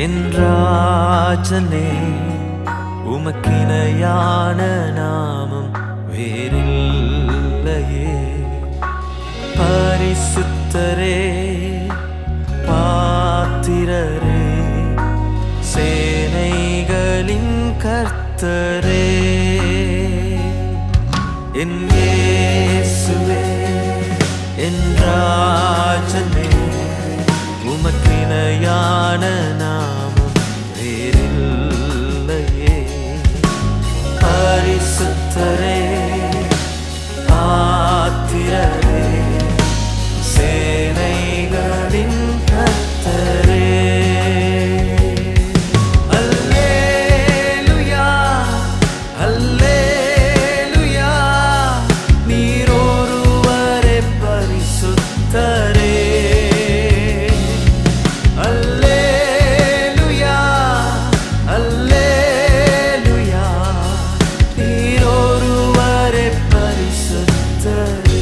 என் ராஜனே உமக்கிணையான நாமம் வேறில்லையே பரிசுத்தரே பாத்திரரே சேனைகளின் கர்த்தரே என் இயேசுவே என் ராஜனே உமக்கிணையான நாமம் வேறில்லையே பரிசுத்தரே ஆத்திரரே சேனைகளின் கர்த்தரே அல்லேலூயா அல்லேலூயா நீரொருவரே பரிசுத்தரே அல்லேலூயா அல்லேலூயா நீரொருவரே பரிசுத்தரே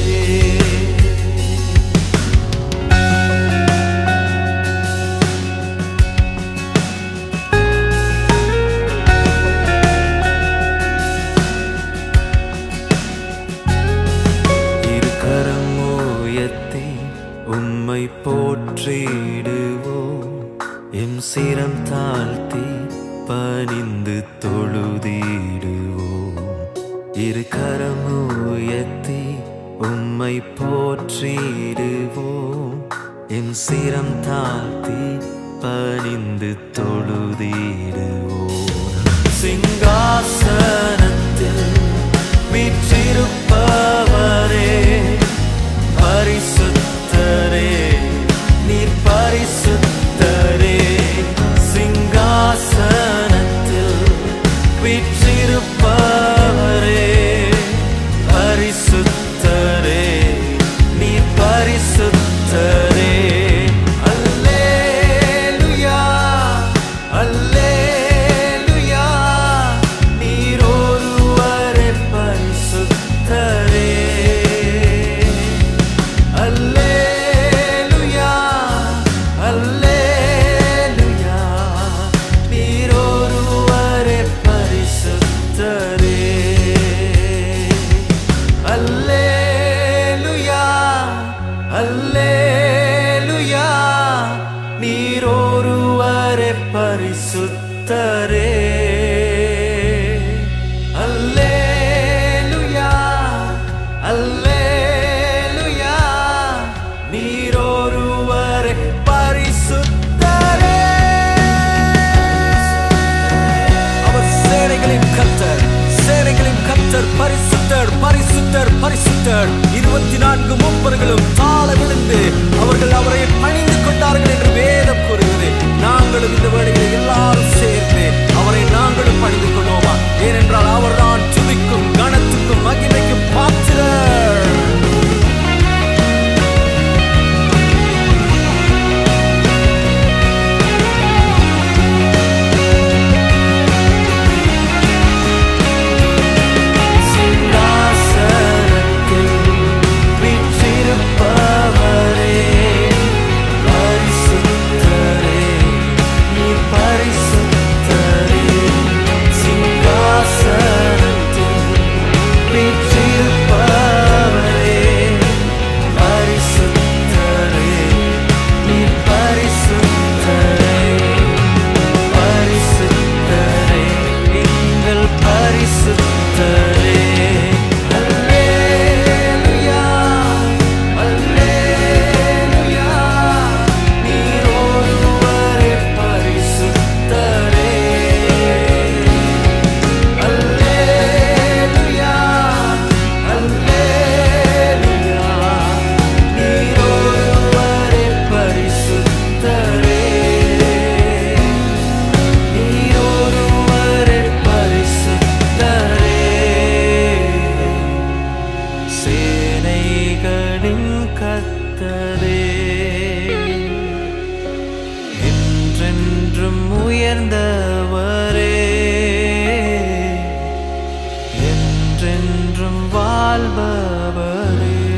இருக்கரம் உயர்த்தி உம்மை போற்றிடுவோம் எம் சிரம் தாழ்த்தி பணிந்து தொழுதிடுவோம் இருக்கரம் உயர்த்தி உம்மை போற்றிடுவோம் எம் சிரம் தாழ்த்தி பணிந்து தொழுதிடுவோம் சிங்காசனத்தில் வீற்றிருப்பவரே பரிசுத்தரே நீர் பரிசுத்தரே சிங்காசனத்தில் வீற்றிருப்பவரே பரிசுத்தரே நீர் பரிசுத்தரே அல்லேலூயா அல்லேலூயா நீர் ஒருவரே பரிசுத்தரே அல்லேலூயா அல்லேலூயா நீர் ஒருவரே பரிசுத்தரே அல்லேலூயா அல்லேலூயா நீர் ஒருவரே பரிசுத்தரே அல்லேலூயா அல்லேலூயா நீர் ஒருவரே பரிசுத்தரே அவர் சேனைகளின் கர்த்தர் சேனைகளின் கர்த்தர் பரிசுத்தர் பரிசுத்தர் பரிசுத்தர் இருபத்தி நான்கு மூப்பர்களும் தாழ விழுந்து அவர்கள் அவரை பணிந்து கொண்டார்கள் என்று வேதம் கூறுகிறது நாங்களும் இந்த வேளையில் எல்லாரும் சேர்ந்து அவரை நாங்களும் பணிந்து கொள்வோமா ஏனென்றால் அவர்தான் துதிக்கும் கனத்துக்கும் மகிமைக்கும் பாத்திரர் சிங்காசனத்தில் வீற்றிருப்பவரே பரிசுத்தரே நீர் பரிசுத்தரே சிங்காசனத்தில் வீற்றிருப்பவரே பரிசுத்தரே நீர் பரிசுத்தரே பரிசுத்தரே எங்கள் பரிசுத்தரே அல்லேலூயா அல்லேலூயா நீர் ஒருவரே பரிசுத்தரே அல்லேலூயா அல்லேலூயா நீர் ஒருவரே பரிசுத்தரே நீரொருவரே பரிசுத்தரே சேனைகளின் கர்த்தரே என்றென்றும் உயர்ந்தவரே என்றென்றும் வாழ்பவரே